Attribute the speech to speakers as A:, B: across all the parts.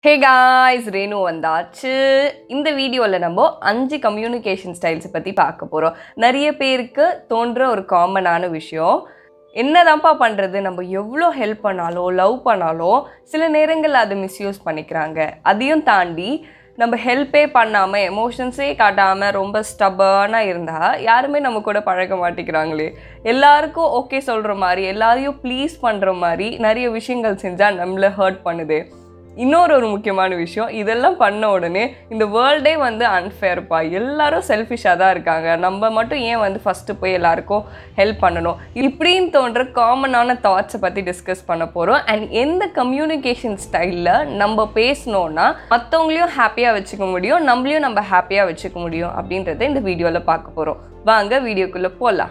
A: hey guys Renu வந்தாச்சு இந்த வீடியோவில் நம்ம அஞ்சு கம்யூனிகேஷன் ஸ்டைல்ஸை பற்றி பார்க்க போகிறோம் நிறைய பேருக்கு தோன்ற ஒரு காமனான விஷயம் என்னதான்ப்பா பண்ணுறது நம்ம எவ்வளோ ஹெல்ப் பண்ணாலும் லவ் பண்ணாலும் சில நேரங்களில் அதை மிஸ்யூஸ் பண்ணிக்கிறாங்க அதையும் தாண்டி நம்ம ஹெல்ப்பே பண்ணாமல் எமோஷன்ஸே காட்டாமல் ரொம்ப ஸ்டபர்னாக இருந்தால் யாருமே நம்ம கூட பழக மாட்டேங்கிறாங்களே எல்லாருக்கும் ஓகே சொல்கிற மாதிரி எல்லாரையும் ப்ளீஸ் பண்ணுற மாதிரி நிறைய விஷயங்கள் செஞ்சால் நம்மளை ஹர்ட் பண்ணுது இன்னொரு ஒரு முக்கியமான விஷயம் இதெல்லாம் பண்ண உடனே இந்த வேர்ல்டே வந்து அன்ஃபேர்ப்பா எல்லாரும் செல்ஃபிஷாக தான் இருக்காங்க நம்ம மட்டும் ஏன் வந்து ஃபஸ்ட்டு போய் எல்லாருக்கும் ஹெல்ப் பண்ணணும் இப்படின்னு தோன்ற காமனான தாட்ஸை பற்றி டிஸ்கஸ் பண்ண போகிறோம் அண்ட் எந்த கம்யூனிகேஷன் ஸ்டைலில் நம்ம பேசினோன்னா மற்றவங்களையும் ஹாப்பியாக வச்சுக்க முடியும் நம்மளையும் நம்ம ஹாப்பியாக வச்சுக்க முடியும் அப்படின்றத இந்த வீடியோவில் பார்க்க போகிறோம் வாங்க வீடியோக்குள்ளே போகலாம்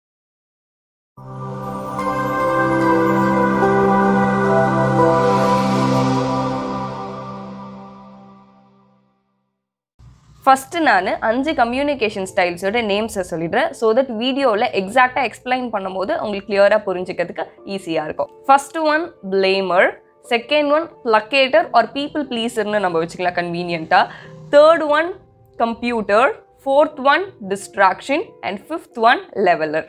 A: ஃபஸ்ட்டு நான் அஞ்சு கம்யூனிகேஷன் ஸ்டைல்ஸோட நேம்ஸை சொல்லிடுறேன் ஸோ தட் வீடியோவில் எக்ஸாக்டாக எக்ஸ்பிளைன் பண்ணும்போது உங்களுக்கு கிளியராக புரிஞ்சுக்கிறதுக்கு ஈஸியாக இருக்கும் first one blamer second one placator or people ப்ளீஸர்னு நம்ம வச்சுக்கலாம் கன்வீனியண்ட்டாக third one computer fourth one distraction and fifth one leveller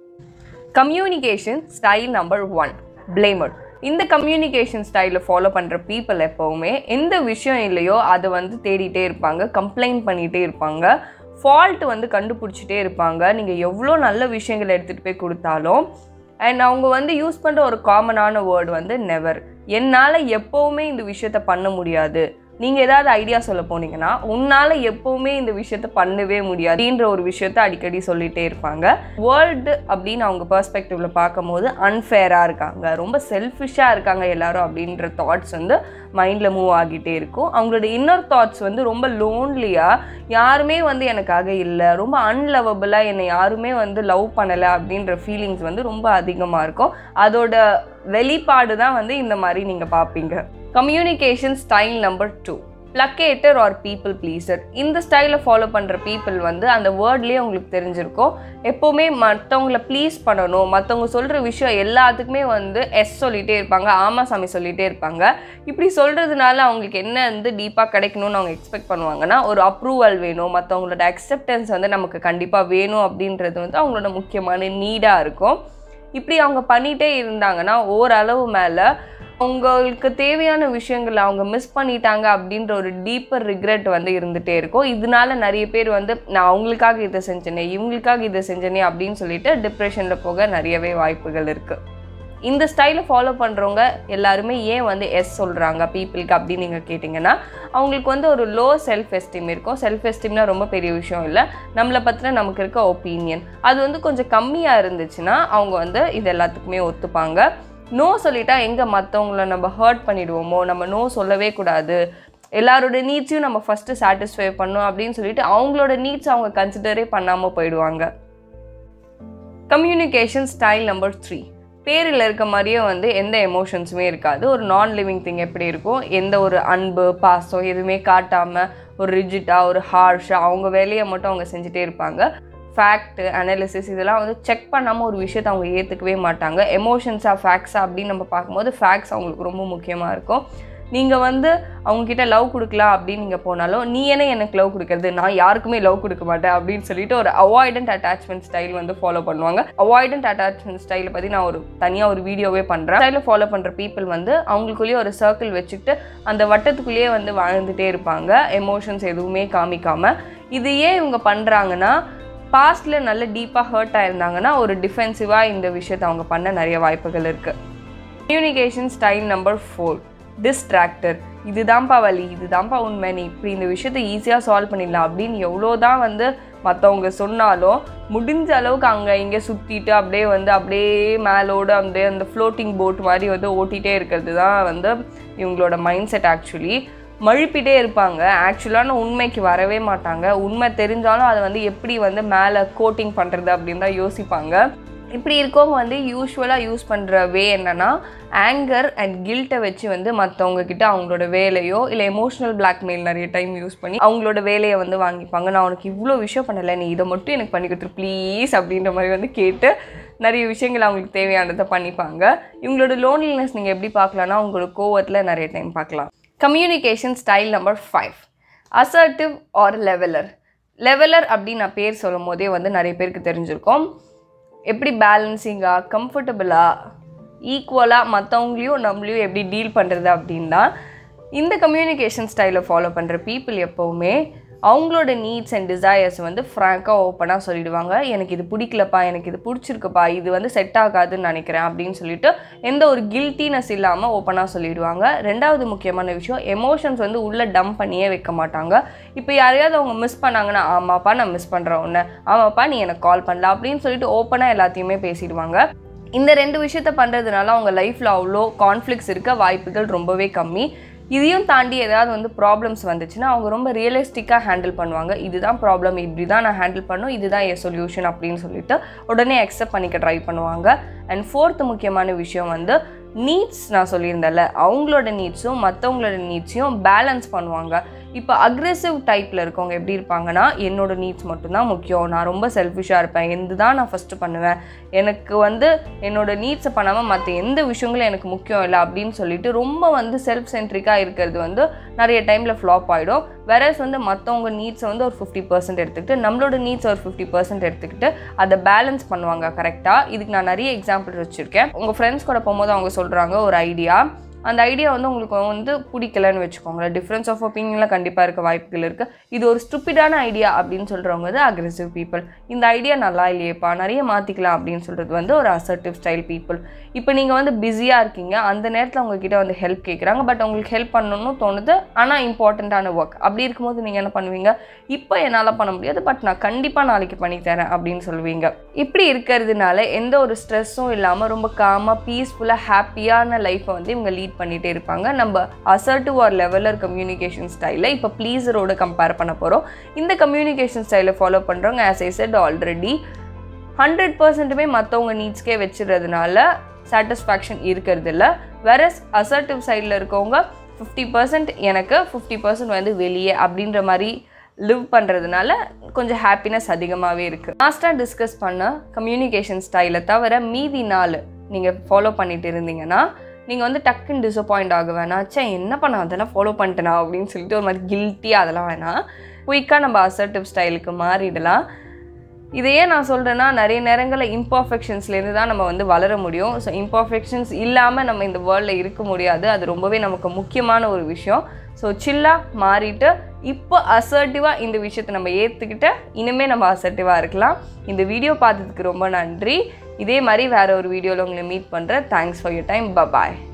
A: communication style number one blamer இந்த கம்யூனிகேஷன் ஸ்டைலை ஃபாலோ பண்ணுற பீப்புள் எப்போவுமே எந்த விஷயம் இல்லையோ அதை வந்து தேடிட்டே இருப்பாங்க கம்ப்ளைண்ட் பண்ணிகிட்டே இருப்பாங்க ஃபால்ட் வந்து கண்டுபிடிச்சிட்டே இருப்பாங்க நீங்கள் எவ்வளோ நல்ல விஷயங்களை எடுத்துகிட்டு போய் கொடுத்தாலும் அண்ட் அவங்க வந்து யூஸ் பண்ணுற ஒரு காமனான வேர்டு வந்து நெவர் என்னால் எப்போவுமே இந்த விஷயத்த பண்ண முடியாது நீங்கள் ஏதாவது ஐடியா சொல்ல போனீங்கன்னா உன்னால் எப்போவுமே இந்த விஷயத்த பண்ணவே முடியாது அப்படின்ற ஒரு விஷயத்த அடிக்கடி சொல்லிகிட்டே இருப்பாங்க வேர்ல்டு அப்படின்னு அவங்க பெர்ஸ்பெக்டிவில் பார்க்கும்போது அன்ஃபேராக இருக்காங்க ரொம்ப செல்ஃபிஷாக இருக்காங்க எல்லாரும் அப்படின்ற தாட்ஸ் வந்து மைண்டில் மூவ் ஆகிட்டே இருக்கும் அவங்களோட இன்னர் தாட்ஸ் வந்து ரொம்ப லோன்லியாக யாருமே வந்து எனக்காக இல்லை ரொம்ப அன்லவபிளாக என்னை யாருமே வந்து லவ் பண்ணலை அப்படின்ற ஃபீலிங்ஸ் வந்து ரொம்ப அதிகமாக இருக்கும் அதோட வெளிப்பாடு தான் வந்து இந்த மாதிரி நீங்கள் பார்ப்பீங்க communication style number two placator or people pleaser இந்த ஸ்டைலை ஃபாலோ பண்ணுற பீப்புள் வந்து அந்த வேர்ட்லேயே உங்களுக்கு தெரிஞ்சிருக்கும் எப்போவுமே மற்றவங்கள ப்ளீஸ் பண்ணணும் மற்றவங்க சொல்கிற விஷயம் எல்லாத்துக்குமே வந்து எஸ் சொல்லிகிட்டே இருப்பாங்க ஆமா சாமி சொல்லிகிட்டே இருப்பாங்க இப்படி சொல்கிறதுனால அவங்களுக்கு என்ன வந்து டீப்பாக கிடைக்கணும்னு அவங்க எக்ஸ்பெக்ட் பண்ணுவாங்கன்னா ஒரு அப்ரூவல் வேணும் மற்றவங்களோட அக்செப்டன்ஸ் வந்து நமக்கு கண்டிப்பாக வேணும் அப்படின்றது வந்து அவங்களோட முக்கியமான நீடாக இருக்கும் இப்படி அவங்க பண்ணிகிட்டே இருந்தாங்கன்னா ஓரளவு மேலே அவங்களுக்கு தேவையான விஷயங்களை அவங்க மிஸ் பண்ணிட்டாங்க அப்படின்ற ஒரு டீப்பர் ரிக்ரெட் வந்து இருந்துகிட்டே இருக்கும் இதனால நிறைய பேர் வந்து நான் அவங்களுக்காக இதை செஞ்சேனே இவங்களுக்காக இதை செஞ்சேனே அப்படின்னு சொல்லிட்டு டிப்ரெஷனில் போக நிறையவே வாய்ப்புகள் இருக்குது இந்த ஸ்டைலை ஃபாலோ பண்ணுறவங்க எல்லாருமே ஏன் வந்து எஸ் சொல்கிறாங்க பீப்புளுக்கு அப்படின்னு நீங்கள் கேட்டிங்கன்னா அவங்களுக்கு வந்து ஒரு லோ செல்ஃப் எஸ்டீம் இருக்கும் செல்ஃப் எஸ்டீம்னா ரொம்ப பெரிய விஷயம் இல்லை நம்மளை பற்றின நமக்கு இருக்க ஒப்பீனியன் அது வந்து கொஞ்சம் கம்மியாக இருந்துச்சுன்னா அவங்க வந்து இது எல்லாத்துக்குமே ஒத்துப்பாங்க நோ சொல்லிட்டா எங்கே மற்றவங்கள நம்ம ஹர்ட் பண்ணிடுவோமோ நம்ம நோ சொல்லவே கூடாது எல்லாரோட நீட்ஸையும் நம்ம ஃபஸ்ட்டு சாட்டிஸ்ஃபை பண்ணோம் அப்படின்னு சொல்லிட்டு அவங்களோட நீட்ஸ் அவங்க கன்சிடரே பண்ணாமல் போயிடுவாங்க கம்யூனிகேஷன் ஸ்டைல் நம்பர் த்ரீ பேரில் இருக்க மாதிரியே வந்து எந்த எமோஷன்ஸுமே இருக்காது ஒரு நான் லிவிங் திங் எப்படி இருக்கும் எந்த ஒரு அன்பு பாசம் எதுவுமே காட்டாமல் ஒரு ரிஜிட்டாக ஒரு ஹார்ஷாக அவங்க வேலையை மட்டும் அவங்க செஞ்சுட்டே இருப்பாங்க ஃபேக்ட் அனாலிசிஸ் இதெல்லாம் வந்து செக் பண்ணாமல் ஒரு விஷயத்தை அவங்க ஏற்றுக்கவே மாட்டாங்க எமோஷன்ஸாக ஃபேக்ட்ஸாக அப்படின்னு நம்ம பார்க்கும்போது ஃபேக்ட்ஸ் அவங்களுக்கு ரொம்ப முக்கியமாக இருக்கும் நீங்கள் வந்து அவங்கக்கிட்ட லவ் கொடுக்கலாம் அப்படின்னு நீங்கள் போனாலும் நீ என்ன எனக்கு லவ் கொடுக்கறது நான் யாருக்குமே லவ் கொடுக்க மாட்டேன் அப்படின்னு சொல்லிட்டு ஒரு அவாய்டன்ட் அட்டாச்மெண்ட் ஸ்டைல் வந்து ஃபாலோ பண்ணுவாங்க அவாய்டன்ட் அட்டாச்மெண்ட் ஸ்டைலை பற்றி நான் ஒரு தனியாக ஒரு வீடியோவே பண்ணுறேன் ஸ்டைலை ஃபாலோ பண்ணுற பீப்புள் வந்து அவங்களுக்குள்ளேயே ஒரு சர்க்கிள் வச்சுக்கிட்டு அந்த வட்டத்துக்குள்ளேயே வந்து வாழ்ந்துகிட்டே இருப்பாங்க எமோஷன்ஸ் எதுவுமே காமிக்காமல் இது ஏன் இவங்க பண்ணுறாங்கன்னா பாஸ்டில் நல்ல டீப்பாக ஹர்ட் ஆயிருந்தாங்கன்னா ஒரு டிஃபென்சிவாக இந்த விஷயத்தை அவங்க பண்ண நிறைய வாய்ப்புகள் இருக்குது communication style number four distracter இதுதான்ப்பா வழி இதுதான்ப்பா உண்மை நீ இப்படி இந்த விஷயத்தை ஈஸியாக சால்வ் பண்ணிடலாம் அப்படின்னு எவ்வளோ தான் வந்து மற்றவங்க சொன்னாலும் முடிஞ்ச அளவுக்கு அங்கே இங்கே சுற்றிட்டு அப்படியே வந்து அப்படியே மேலோடு அப்படியே அந்த ஃப்ளோட்டிங் போட் மாதிரி வந்து ஓட்டிகிட்டே இருக்கிறது தான் வந்து இவங்களோட மைண்ட் செட் ஆக்சுவலி மழுப்பிட்டே இருப்பாங்க ஆக்சுவலான உண்மைக்கு வரவே மாட்டாங்க உண்மை தெரிஞ்சாலும் அதை வந்து எப்படி வந்து மேலே கோட்டிங் பண்ணுறது அப்படின்னு தான் யோசிப்பாங்க இப்படி இருக்கவங்க வந்து யூஸ்வலாக யூஸ் பண்ணுற வே என்னென்னா ஆங்கர் அண்ட் கில்ட்டை வச்சு வந்து மற்றவங்க கிட்ட அவங்களோட வேலையோ இல்லை எமோஷனல் பிளாக்மெயில் நிறைய டைம் யூஸ் பண்ணி அவங்களோட வேலையை வந்து வாங்கிப்பாங்க நான் உனக்கு இவ்வளோ விஷயம் பண்ணலை நீ இதை மட்டும் எனக்கு பண்ணி கொடுத்துரு ப்ளீஸ் அப்படின்ற மாதிரி வந்து கேட்டு நிறைய விஷயங்கள் அவங்களுக்கு தேவையானதை பண்ணிப்பாங்க இவங்களோட லோன்லினஸ் நீங்கள் எப்படி பார்க்கலான்னா அவங்களோட கோவத்தில் நிறைய டைம் பார்க்கலாம் communication style number five assertive or leveller leveller அப்படின்னு நான் பேர் சொல்லும் போதே வந்து நிறைய பேருக்கு தெரிஞ்சிருக்கும் எப்படி பேலன்சிங்காக கம்ஃபர்டபுளாக ஈக்குவலாக மற்றவங்களையும் நம்மளையும் எப்படி டீல் பண்ணுறது அப்படின்னா இந்த கம்யூனிகேஷன் ஸ்டைலை ஃபாலோ பண்ணுற பீப்புள் எப்போவுமே அவங்களோட நீட்ஸ் அண்ட் டிசையர்ஸ் வந்து ஃப்ராங்காக ஓப்பனாக சொல்லிடுவாங்க எனக்கு இது பிடிக்கலப்பா எனக்கு இது பிடிச்சிருக்குப்பா இது வந்து செட் ஆகாதுன்னு நினைக்கிறேன் அப்படின்னு சொல்லிட்டு எந்த ஒரு கில்ட்டினஸ் இல்லாமல் ஓப்பனாக சொல்லிடுவாங்க ரெண்டாவது முக்கியமான விஷயம் எமோஷன்ஸ் வந்து உள்ளே டம்ப் பண்ணியே வைக்க மாட்டாங்க இப்போ யாரையாவது அவங்க மிஸ் பண்ணாங்கன்னா ஆமாப்பா நான் மிஸ் பண்ணுறேன் ஒன்று ஆமாப்பா நீ எனக்கு கால் பண்ணல அப்படின்னு சொல்லிட்டு ஓப்பனாக எல்லாத்தையுமே பேசிடுவாங்க இந்த ரெண்டு விஷயத்த பண்ணுறதுனால அவங்க லைஃப்பில் அவ்வளோ கான்ஃப்ளிக்ஸ் இருக்க வாய்ப்புகள் ரொம்பவே கம்மி இதையும் தாண்டி ஏதாவது வந்து ப்ராப்ளம்ஸ் வந்துச்சுன்னா அவங்க ரொம்ப ரியலிஸ்டிக்காக ஹேண்டில் பண்ணுவாங்க இதுதான் ப்ராப்ளம் இப்படி தான் நான் ஹேண்டில் பண்ணும் இதுதான் என் சொல்யூஷன் அப்படின்னு சொல்லிட்டு உடனே அக்செப்ட் பண்ணிக்க ட்ரை பண்ணுவாங்க அண்ட் ஃபோர்த்து முக்கியமான விஷயம் வந்து நீட்ஸ் நான் சொல்லியிருந்தேன்ல அவங்களோட நீட்ஸும் மற்றவங்களோட நீட்ஸையும் பேலன்ஸ் பண்ணுவாங்க இப்போ அக்ரெசிவ் டைப்பில் இருக்கவங்க எப்படி இருப்பாங்கன்னா என்னோட நீட்ஸ் மட்டும்தான் முக்கியம் நான் ரொம்ப செல்ஃபிஷாக இருப்பேன் எந்த தான் நான் ஃபஸ்ட்டு பண்ணுவேன் எனக்கு வந்து என்னோட நீட்ஸை பண்ணாமல் மற்ற எந்த விஷயங்களும் எனக்கு முக்கியம் இல்லை அப்படின்னு சொல்லிட்டு ரொம்ப வந்து செல்ஃப் சென்ட்ரிக்காக இருக்கிறது வந்து நிறைய டைமில் ஃப்ளாப் ஆகிடும் வேறஸ் வந்து மற்றவங்க நீட்ஸை வந்து ஒரு ஃபிஃப்டி பர்சன்ட் எடுத்துக்கிட்டு நம்மளோட நீட்ஸ் ஒரு ஃபிஃப்டி பர்சன்ட் எடுத்துக்கிட்டு அதை பேலன்ஸ் பண்ணுவாங்க கரெக்டாக இதுக்கு நான் நிறைய எக்ஸாம்பிள் வச்சுருக்கேன் உங்கள் ஃப்ரெண்ட்ஸ் கூட போகும்போது அவங்க சொல்கிறாங்க ஒரு ஐடியா அந்த ஐடியா வந்து உங்களுக்கு வந்து பிடிக்கலன்னு வச்சுக்கோங்களேன் டிஃப்ரென்ஸ் ஆஃப் ஒப்பீனியனில் கண்டிப்பாக இருக்க வாய்ப்புகள் இருக்குது இது ஒரு ஸ்டூப்பிடான ஐடியா அப்படின்னு சொல்கிறவங்க வந்து அக்ரெசிவ் பீப்புள் இந்த ஐடியா நல்லா இல்லையேப்பா நிறைய மாற்றிக்கலாம் அப்படின்னு சொல்கிறது வந்து ஒரு அசர்ட்டிவ் ஸ்டைல் பீப்புள் இப்போ நீங்கள் வந்து பிஸியாக இருக்கீங்க அந்த நேரத்தில் உங்ககிட்ட வந்து ஹெல்ப் கேட்குறாங்க பட் உங்களுக்கு ஹெல்ப் பண்ணணும்னு தோணுது ஆனால் இம்பார்ட்டண்ட்டான ஒர்க் அப்படி இருக்கும்போது நீங்கள் என்ன பண்ணுவீங்க இப்போ என்னால் பண்ண முடியாது பட் நான் கண்டிப்பாக நாளைக்கு பண்ணி தரேன் அப்படின்னு சொல்லுவீங்க இப்படி இருக்கிறதுனால எந்த ஒரு ஸ்ட்ரெஸ்ஸும் இல்லாமல் ரொம்ப காமாக பீஸ்ஃபுல்லாக ஹாப்பியான லைஃப்பை வந்து இவங்க லீட் பண்ணிகிட்டே இருப்பாங்க நம்ம அசர்ட்டிவ் ஆர் லெவலர் கம்யூனிகேஷன் ஸ்டைலில் இப்போ ப்ளீஸரோட கம்பேர் பண்ண போகிறோம் இந்த கம்யூனிகேஷன் ஸ்டைலை ஃபாலோ பண்ணுறவங்க as I said already hundred பர்சன்ட்டுமே மற்றவங்க நீட்ஸ்க்கே வச்சுறதுனால சாட்டிஸ்ஃபேக்ஷன் இருக்கிறது இல்லை வேற அசர்ட்டிவ் சைடில் இருக்கவங்க ஃபிஃப்டி பர்சன்ட் எனக்கு ஃபிஃப்டி பர்சன்ட் வந்து வெளியே அப்படின்ற மாதிரி லிவ் பண்ணுறதுனால கொஞ்சம் ஹாப்பினஸ் அதிகமாகவே இருக்குது லாஸ்ட்டாக டிஸ்கஸ் பண்ண கம்யூனிகேஷன் ஸ்டைலை தவிர மீதி நாள் நீங்கள் ஃபாலோ பண்ணிட்டு இருந்தீங்கன்னா நீங்கள் வந்து டக்குன்னு டிசப்பாயிண்ட் ஆக வேணாம் சே என்ன பண்ண அதெல்லாம் ஃபாலோ பண்ணிட்டேனா அப்படின்னு சொல்லிட்டு ஒரு மாதிரி கில்ட்டியாக அதெல்லாம் வேணாம் குயிக்காக நம்ம அசர்ட்டிவ் ஸ்டைலுக்கு மாறிடலாம் இதையே நான் சொல்கிறேன்னா நிறைய நேரங்களில் இம்பர்ஃபெக்ஷன்ஸ்லேருந்து தான் நம்ம வந்து வளர முடியும் ஸோ இம்பர்ஃபெக்ஷன்ஸ் இல்லாமல் நம்ம இந்த வேர்ல்டில் இருக்க முடியாது அது ரொம்பவே நமக்கு முக்கியமான ஒரு விஷயம் ஸோ சில்லாக மாறிட்டு இப்போ அசர்ட்டிவாக இந்த விஷயத்தை நம்ம ஏற்றுக்கிட்டு இனிமேல் நம்ம அசர்ட்டிவாக இருக்கலாம் இந்த வீடியோ பார்த்ததுக்கு ரொம்ப நன்றி இதே மாதிரி வேறு ஒரு வீடியோவில் உங்களை மீட் பண்ணுறேன் thanks for your time bye bye